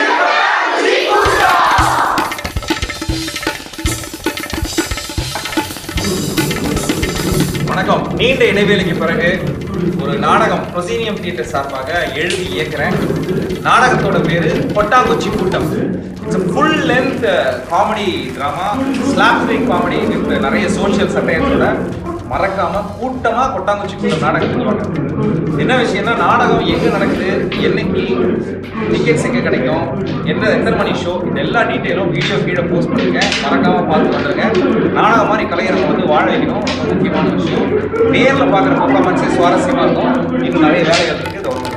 வணக்கம் நீண்ட இடைவேளைக்கு பிறகு ஒரு நாடகம் ப்ரொசீனியம் தியேட்டர் சார்பாக எழுதி இயக்குறேன் நாடகத்தோட பேரு கொட்டாங்குச்சி கூட்டம் it's full length comedy drama slapstick comedy with நிறைய சோஷியல் சட்டையத்தோட மறக்காம கூட்டமா கொட்டாங்குச்சி கூட்டம் நாடகத்துக்கு வாங்க என்ன விஷயம்னா நாடகம் எங்க நடக்குது என்னைக்கு டிக்கெட்ஸ் எங்க கிடைக்கும் என்ன எத்தனை மணி ஷோ இது எல்லா டீட்டெயிலும் வீடியோ கீழே போஸ்ட் பண்ணுங்க மறக்காம பார்த்து வந்துருங்க நாடகம் மாதிரி கலையை நம்ம வந்து வாழ வைக்கணும் ரொம்ப முக்கியமான விஷயம் நேர்ல பார்க்குற பர்ஃபார்மன்ஸே சுவாரஸ்யமா இருக்கும் இன்னும் நிறைய வேலைகள் இருக்கு தொடர்ந்து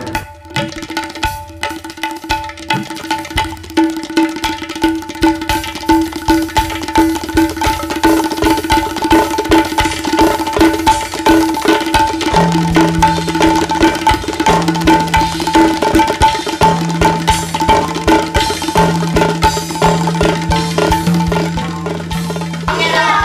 Get up!